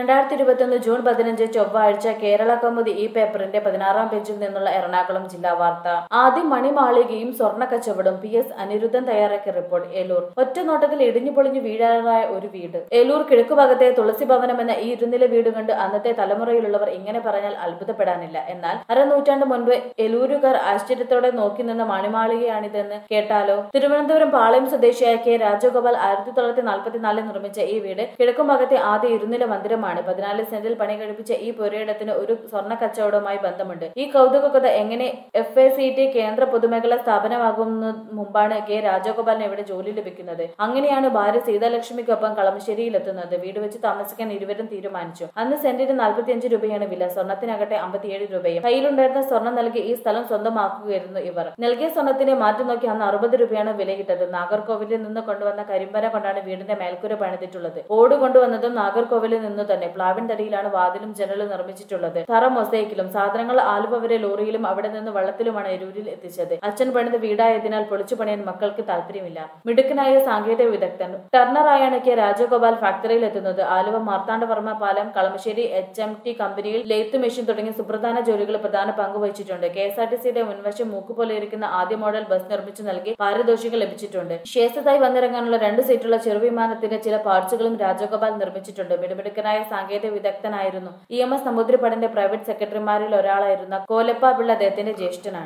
രണ്ടായിരത്തി ഇരുപത്തിയൊന്ന് ജൂൺ പതിനഞ്ച് ചൊവ്വാഴ്ച കേരള കൗമുദി ഈ പേപ്പറിന്റെ പതിനാറാം പേജിൽ നിന്നുള്ള എറണാകുളം ജില്ലാ വാർത്ത ആദ്യം മണിമാളികയും സ്വർണ്ണ കച്ചവടം പി എസ് അനിരുദ്ധൻ തയ്യാറാക്കിയ റിപ്പോർട്ട് ഏലൂർ ഒറ്റ നോട്ടത്തിൽ ഇടിഞ്ഞു പൊളിഞ്ഞു വീഴാറായ ഒരു വീട് ഏലൂർ കിഴക്കുഭാഗത്തെ തുളസി ഭവനം എന്ന ഈ ഇരുനില വീട് കണ്ട് അന്നത്തെ തലമുറയിലുള്ളവർ ഇങ്ങനെ പറഞ്ഞാൽ അത്ഭുതപ്പെടാനില്ല എന്നാൽ അരനൂറ്റാണ്ട് മുൻപ് എലൂരുകാർ ആശ്ചര്യത്തോടെ നോക്കി നിന്ന മണിമാളികയാണിതെന്ന് കേട്ടാലോ തിരുവനന്തപുരം പാളയം സ്വദേശിയായ കെ രാജഗോപാൽ ആയിരത്തി തൊള്ളായിരത്തി നാൽപ്പത്തിനാലിൽ നിർമ്മിച്ച ഈ വീട് കിഴക്കുഭാഗത്തെ ആദ്യ ഇരുനില മന്ദിരമാണ് പതിനാല് സെന്റിൽ പണി കഴിപ്പിച്ച ഈ പുരയിടത്തിന് ഒരു സ്വർണ്ണ കച്ചവടവുമായി ബന്ധമുണ്ട് ഈ കൗതുക കഥ എങ്ങനെ എഫ് എ സി ടി കേന്ദ്ര പൊതുമേഖലാ സ്ഥാപനമാകുന്ന മുമ്പാണ് കെ രാജഗോപാലിന് ഇവിടെ ജോലി ലഭിക്കുന്നത് അങ്ങനെയാണ് ഭാര്യ സീതാലക്ഷ്മിക്കൊപ്പം കളമശ്ശേരിയിൽ എത്തുന്നത് വീട് വെച്ച് താമസിക്കാൻ ഇരുവരും തീരുമാനിച്ചു അന്ന് സെന്റിന് നാൽപ്പത്തിയഞ്ച് രൂപയാണ് വില സ്വർണത്തിനകട്ടെ അമ്പത്തിയേഴ് രൂപയും കയ്യിലുണ്ടായിരുന്ന സ്വർണം നൽകി ഈ സ്ഥലം സ്വന്തമാക്കുകയായിരുന്നു ഇവർ നൽകിയ സ്വർണത്തിന്റെ മാറ്റി നോക്കി അന്ന് അറുപത് രൂപയാണ് വിലയിട്ടത് നാഗർകോവിലിൽ നിന്ന് കൊണ്ടുവന്ന കരിമ്പന കൊണ്ടാണ് വീടിന്റെ മേൽക്കൂര പണിതിട്ടുള്ളത് ഓട് കൊണ്ടുവന്നതും നാഗർകോവിലിൽ നിന്ന് തന്നെ പ്ലാവിൻ തടിയിലാണ് വാതിലും ജനലും നിർമ്മിച്ചിട്ടുള്ളത് തറ മൊസൈക്കിലും സാധനങ്ങൾ ആലുവ വരെ ലോറിയിലും അവിടെ നിന്ന് വള്ളത്തിലുമാണ് എരൂരിൽ എത്തിച്ചത് അച്ഛൻ പണിത വീടായതിനാൽ പൊളിച്ചു പണിയാൻ മക്കൾക്ക് താല്പര്യമില്ല മിടുക്കനായ സാങ്കേതിക വിദഗ്ധൻ ടർണറായാണ് കെ രാജഗോപാൽ ഫാക്ടറിയിൽ എത്തുന്നത് ആലുവ മാർത്താണ്ഡവർമ്മ പാലം കളമശ്ശേരി എച്ച് എം ടി കമ്പനിയിൽ ലെയ്ത്ത് മെഷീൻ തുടങ്ങിയ സുപ്രധാന ജോലികൾ പ്രധാന പങ്ക് വഹിച്ചിട്ടുണ്ട് കെ എസ് ആർ ടി സിയുടെ മുൻവശം മൂക്കുപോലെ ഇരിക്കുന്ന ആദ്യ മോഡൽ ബസ് നിർമ്മിച്ചു നൽകി പാരിതോഷികം ലഭിച്ചിട്ടുണ്ട് ശേഷത്തായി വന്നിറങ്ങാനുള്ള രണ്ട് സീറ്റുള്ള ചെറുവിമാനത്തിന്റെ ചില പാർട്സുകളും രാജഗോപാൽ നിർമ്മിച്ചിട്ടുണ്ട് മിടുമിടുക്കനായ സാങ്കേതിക വിദഗ്ധനായിരുന്നു ഇ എം എസ് നമ്പൂതിരിപ്പാടിന്റെ പ്രൈവറ്റ് സെക്രട്ടറിമാരിൽ ഒരാളായിരുന്ന കോലപ്പ പിള്ള അദ്ദേഹത്തിന്റെ ജ്യേഷ്ഠനാണ്